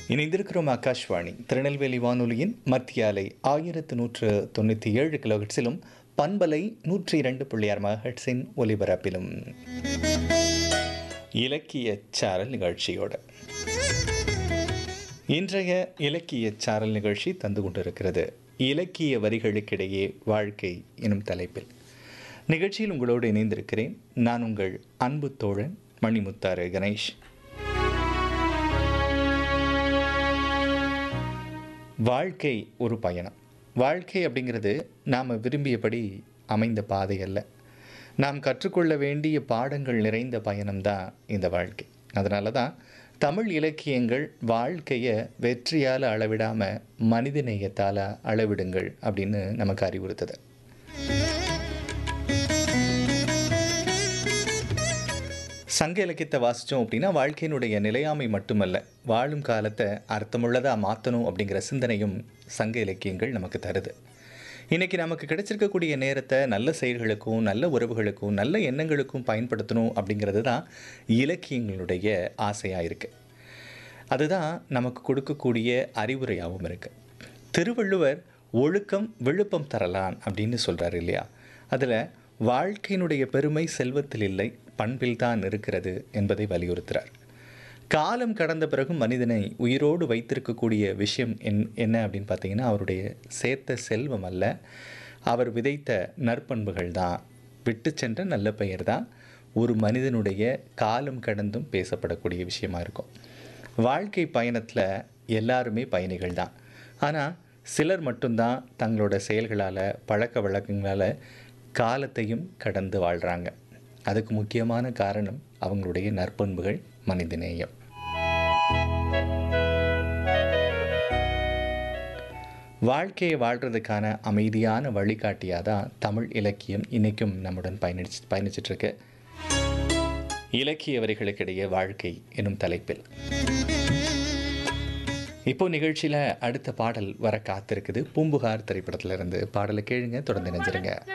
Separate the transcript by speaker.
Speaker 1: இணைந்திருக்கிறோம் ஆகாஷ்வாணி திருநெல்வேலி வானொலியின் மத்திய அலை ஆயிரத்து நூற்று தொண்ணூற்றி ஏழு கிலோஹெட்ஸிலும் பண்பலை நூற்றி இரண்டு புள்ளியார் மகட்ஸின் ஒலிபரப்பிலும் இலக்கிய சாரல் நிகழ்ச்சியோடு இன்றைய இலக்கிய சாரல் நிகழ்ச்சி தந்து கொண்டிருக்கிறது இலக்கிய வரிகளுக்கிடையே வாழ்க்கை எனும் தலைப்பில் நிகழ்ச்சியில் உங்களோடு இணைந்திருக்கிறேன் நான் உங்கள் அன்பு தோழன் மணிமுத்தாறு கணேஷ் வாழ்க்கை ஒரு பயணம் வாழ்க்கை அப்படிங்கிறது நாம் விரும்பியபடி அமைந்த பாதை அல்ல நாம் கற்றுக்கொள்ள வேண்டிய பாடங்கள் நிறைந்த பயணம்தான் இந்த வாழ்க்கை அதனால தான் தமிழ் இலக்கியங்கள் வாழ்க்கையை வெற்றியால் அளவிடாமல் மனிதநேயத்தால் அளவிடுங்கள் அப்படின்னு நமக்கு அறிவுறுத்துது சங்க இலக்கியத்தை வாசித்தோம் அப்படின்னா வாழ்க்கையினுடைய நிலையாமை மட்டுமல்ல வாழும் காலத்தை அர்த்தமுள்ளதாக மாற்றணும் அப்படிங்கிற சிந்தனையும் சங்க இலக்கியங்கள் நமக்கு தருது இன்றைக்கி நமக்கு கிடைச்சிருக்கக்கூடிய நேரத்தை நல்ல செயல்களுக்கும் நல்ல உறவுகளுக்கும் நல்ல எண்ணங்களுக்கும் பயன்படுத்தணும் அப்படிங்கிறது தான் இலக்கியங்களுடைய ஆசையாக இருக்குது அதுதான் நமக்கு கொடுக்கக்கூடிய அறிவுரையாகவும் இருக்குது திருவள்ளுவர் ஒழுக்கம் விழுப்பம் தரலான் அப்படின்னு சொல்கிறார் இல்லையா அதில் வாழ்க்கையினுடைய பெருமை செல்வத்தில் இல்லை பண்பில் தான் இருக்கிறது என்பதை வலியுறுத்துகிறார் காலம் கடந்த பிறகு மனிதனை உயிரோடு வைத்திருக்கக்கூடிய விஷயம் என் என்ன அப்படின்னு பார்த்தீங்கன்னா அவருடைய சேர்த்த செல்வம் அல்ல அவர் விதைத்த நற்பண்புகள் தான் விட்டு சென்ற நல்ல பெயர் தான் ஒரு மனிதனுடைய காலம் கடந்தும் பேசப்படக்கூடிய விஷயமா இருக்கும் வாழ்க்கை பயணத்தில் எல்லாருமே பயணிகள் தான் ஆனால் சிலர் மட்டும்தான் தங்களோட செயல்களால் பழக்க வழக்கங்களால் காலத்தையும் கடந்து வாழ்கிறாங்க அதுக்கு முக்கியமான காரணம் அவங்களுடைய நற்பண்புகள் மனிதநேயம் வாழ்க்கையை வாழ்கிறதுக்கான அமைதியான வழிகாட்டியாக தான் தமிழ் இலக்கியம் இன்றைக்கும் நம்முடன் பயணிச்சு பயணிச்சிட்ருக்கு இலக்கிய வரிகளுக்கிடையே வாழ்க்கை எனும் தலைப்பில் இப்போ நிகழ்ச்சியில் அடுத்த பாடல் வர காத்திருக்குது பூம்புகார் திரைப்படத்திலிருந்து பாடலை கேளுங்க தொடர்ந்து நினைஞ்சிருங்க